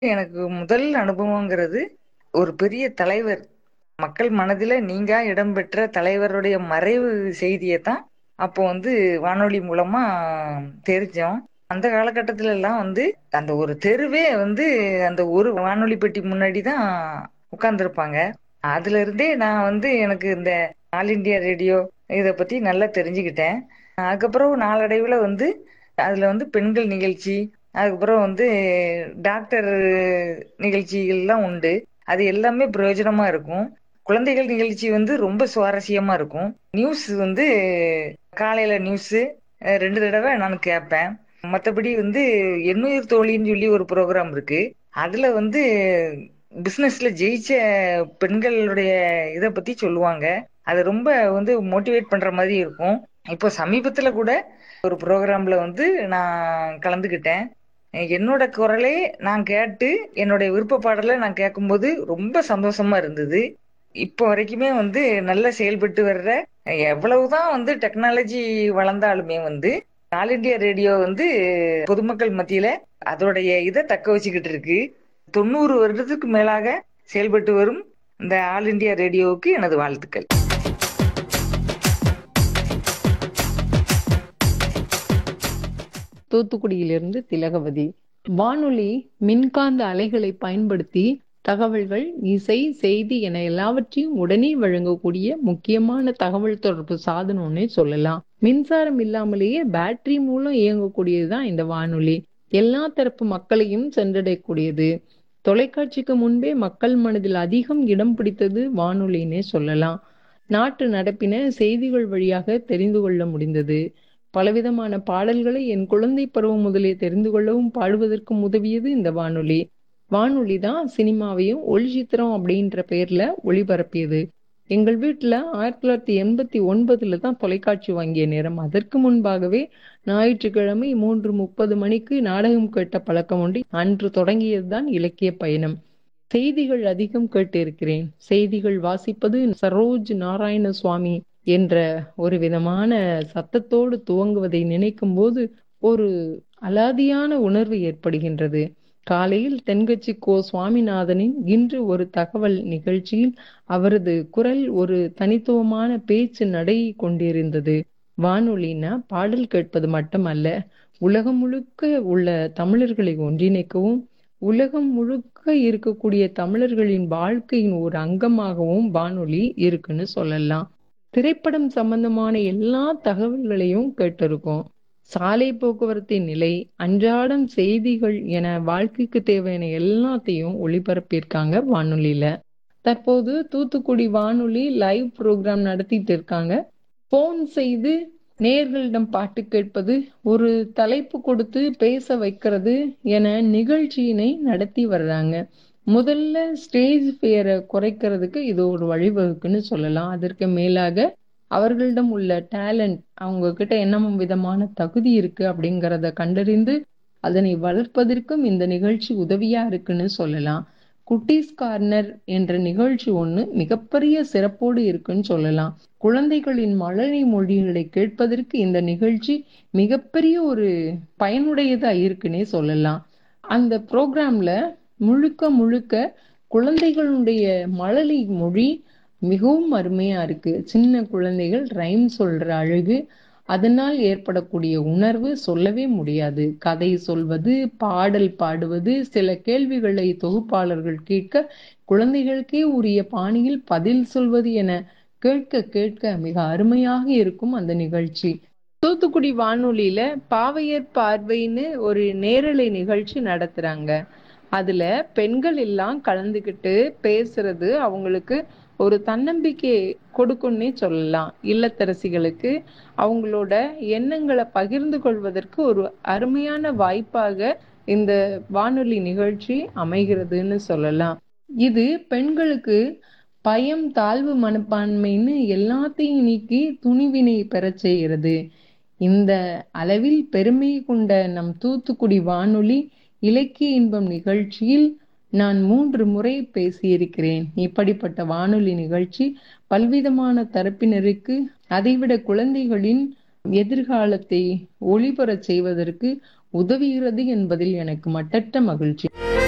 எனக்கு முதல் அனுபவங்கிறது ஒரு பெரிய தலைவர் மக்கள் மனதில நீங்கா இடம்பெற்ற தலைவருடைய மறைவு செய்திய தான் அப்போ வந்து வானொலி மூலமா தெரிஞ்சோம். அந்த காலகட்டத்துல எல்லாம் வந்து அந்த ஒரு தெருவே வந்து அந்த ஒரு வானொலி பெட்டி முன்னாடி தான் உட்கார்ந்திருப்பாங்க. அதுல இருந்தே நான் வந்து எனக்கு இந்த ஆல் இண்டியா ரேடியோ இத பத்தி நல்லா தெரிஞ்சுக்கிட்டேன். அதுக்கப்புறம் நாளடைவுல வந்து அதுல வந்து பெண்கள் நிகழ்ச்சி, அதுக்கப்புறம் வந்து டாக்டர் நிகழ்ச்சிகள்லாம் உண்டு. அது எல்லாமே பிரயோஜனமா இருக்கும். குழந்தைகள் நிகழ்ச்சி வந்து ரொம்ப சுவாரஸ்யமா இருக்கும். நியூஸ் வந்து காலையில நியூஸு 2 தடவ நான் கேட்பேன். மத்தபடி வந்து எண்ணுயிர் தோழின்னு சொல்லி ஒரு ப்ரோகிராம் இருக்கு. அதுல வந்து பிசினஸ்ல ஜெயிச்ச பெண்களுடைய இத பத்தி சொல்லுவாங்க. அது ரொம்ப வந்து மோட்டிவேட் பண்ற மாரி இருக்கும். இப்போ சமீபத்துல கூட ஒரு ப்ரோகிராம்ல வந்து நான் கலந்துக்கிட்டேன். என்னோட குரலே நான் கேட்டு, என்னுடைய விருப்ப பாடல நான் கேட்கும்போது ரொம்ப சந்தோஷமா இருந்தது. இப்போ வரைக்குமே வந்து நல்லா செயல்பட்டு வர்ற எவ்வளவுதான் வந்து டெக்னாலஜி வளர்ந்தாலுமே வந்து ஆல் இண்டியா ரேடியோ வந்து பொதுமக்கள் மத்தியில அதோடைய இத தக்க வச்சுக்கிட்டு இருக்கு. 90 வருடத்துக்கு மேலாக செயல்பட்டு வரும் இந்த ஆல் இண்டியா ரேடியோவுக்கு எனது வாழ்த்துக்கள். தூத்துக்குடியிலிருந்து திலகவதி. வானொலி மின்காந்த அலைகளை பயன்படுத்தி தகவல்கள், இசை, செய்தி என எல்லாவற்றையும் உடனே வழங்கக்கூடிய முக்கியமான தகவல் தொடர்பு சாதனம்னே சொல்லலாம். மின்சாரம் இல்லாமலேயே பேட்டரி மூலம் இயங்கக்கூடியது தான் இந்த வானொலி. எல்லா தரப்பு மக்களையும் சென்றடையக்கூடியது. தொலைக்காட்சிக்கு முன்பே மக்கள் மனதில் அதிகம் இடம் பிடித்தது வானொலின்னே சொல்லலாம். நாட்டு நடப்பின செய்திகள் வழியாக தெரிந்து கொள்ள முடிந்தது. பலவிதமான பாடல்களை என் குழந்தை பருவம் முதலே தெரிந்து கொள்ளவும், பாடுவதற்கும் உதவியது இந்த வானொலி. வானொலி தான் சினிமாவையும் ஒளிச்சித்திரம் அப்படின்ற பெயர்ல ஒளிபரப்பியது. எங்கள் வீட்ல 1989ல தான் தொலைக்காட்சி வாங்கிய நேரம். அதற்கு முன்பாகவே ஞாயிற்றுக்கிழமை 3:30 மணிக்கு நாடகம் கேட்ட பழக்கம் உண்டு. அன்று தொடங்கியது தான் இலக்கிய பயணம். செய்திகள் அதிகம் கேட்டிருக்கிறேன். செய்திகள் வாசிப்பது சரோஜ் நாராயணசுவாமி என்ற ஒரு விதமான சத்தத்தோடு துவங்குவதை நினைக்கும்போது ஒரு அலாதியான உணர்வு ஏற்படுகின்றது. காலையில் தென்கட்சி கோ. சுவாமிநாதனின் இன்று ஒரு தகவல் நிகழ்ச்சியில் அவரது குரல் ஒரு தனித்துவமான பேச்சு நடை கொண்டிருந்தது. வானொலின்னா பாடல் கேட்பது மட்டுமல்ல, உலகம் முழுக்க உள்ள தமிழர்களை ஒன்றிணைக்கவும், உலகம் முழுக்க இருக்கக்கூடிய தமிழர்களின் வாழ்க்கையின் ஒரு அங்கமாகவும் வானொலி இருக்குன்னு சொல்லலாம். திரைப்படம் சம்பந்தமான எல்லா தகவல்களையும் கேட்டிருக்கோம். சாலை போக்குவரத்தின் நிலை, அன்றாடம் செய்திகள் என வாழ்க்கைக்கு தேவையான எல்லாத்தையும் ஒளிபரப்பியிருக்காங்க வானொலியில. தற்போது தூத்துக்குடி வானொலி லைவ் புரோகிராம் நடத்திட்டு இருக்காங்க. போன் செய்து நேயர்களிடம் பாட்டு கேட்பது, ஒரு தலைப்பு கொடுத்து பேச வைக்கிறது என நிகழ்ச்சியினை நடத்தி வர்றாங்க. முதல்ல ஸ்டேஜ் ஃபியர குறைக்கிறதுக்கு இது ஒரு வழிவகுக்குன்னு சொல்லலாம். அதற்கு மேலாக அவர்களிடம் உள்ள டேலண்ட், அவங்க கிட்ட என்ன விதமான தகுதி இருக்கு அப்படிங்கிறத கண்டறிந்து, அதனை வளர்ப்பதற்கும் இந்த நிகழ்ச்சி உதவியா இருக்குன்னு சொல்லலாம். குட்டீஸ் கார்னர் என்ற நிகழ்ச்சி ஒண்ணு மிகப்பெரிய சிறப்போடு இருக்குன்னு சொல்லலாம். குழந்தைகளின் மழலை மொழிகளை கேட்பதற்கு இந்த நிகழ்ச்சி மிகப்பெரிய ஒரு பயனுடையதா இருக்குன்னே சொல்லலாம். அந்த புரோகிராம்ல முழுக்க முழுக்க குழந்தைகளுடைய மழலை மொழி மிகவும் அருமையா இருக்கு. சின்ன குழந்தைகள் ரைம் சொல்ற அழகு, அதனால் ஏற்படக்கூடிய உணர்வு சொல்லவே முடியாது. கதை சொல்வது, பாடல் பாடுவது, சில கேள்விகளை தொகுப்பாளர்கள் கேட்க, குழந்தைகளுக்கே உரிய பாணியில் பதில் சொல்வது என கேட்க கேட்க மிக அருமையாக இருக்கும் அந்த நிகழ்ச்சி. தூத்துக்குடி வானொலியில பாவையர் பார்வைன்னு ஒரு நேரலை நிகழ்ச்சி நடத்துறாங்க. அதுல பெண்கள் எல்லாம் கலந்துக்கிட்டு பேசுறது அவங்களுக்கு ஒரு தன்னம்பிக்கை கொடுக்கும்னே சொல்லலாம். இல்லத்தரசிகளுக்கு அவங்களோட எண்ணங்கள பகிர்ந்து கொள்வதற்கு ஒரு அருமையான வாய்ப்பாக இந்த வானொலி நிகழ்ச்சி அமைகிறதுன்னு சொல்லலாம். இது பெண்களுக்கு பயம், தாழ்வு மனப்பான்மைன்னு எல்லாத்தையும் நீக்கி துணிவினை பெறச் செய்கிறது. இந்த அளவில் பெருமை கொண்ட நம் தூத்துக்குடி வானொலி இலக்கிய இன்பம் நிகழ்ச்சியில் நான் 3 முறை பேசியிருக்கிறேன். இப்படிப்பட்ட வானொலி நிகழ்ச்சி பல்விதமான தரப்பினருக்கு, அதைவிட குழந்தைகளின் எதிர்காலத்தை ஒளிபெறச் செய்வதற்கு உதவுகிறது என்பதில் எனக்கு மட்டற்ற மகிழ்ச்சி.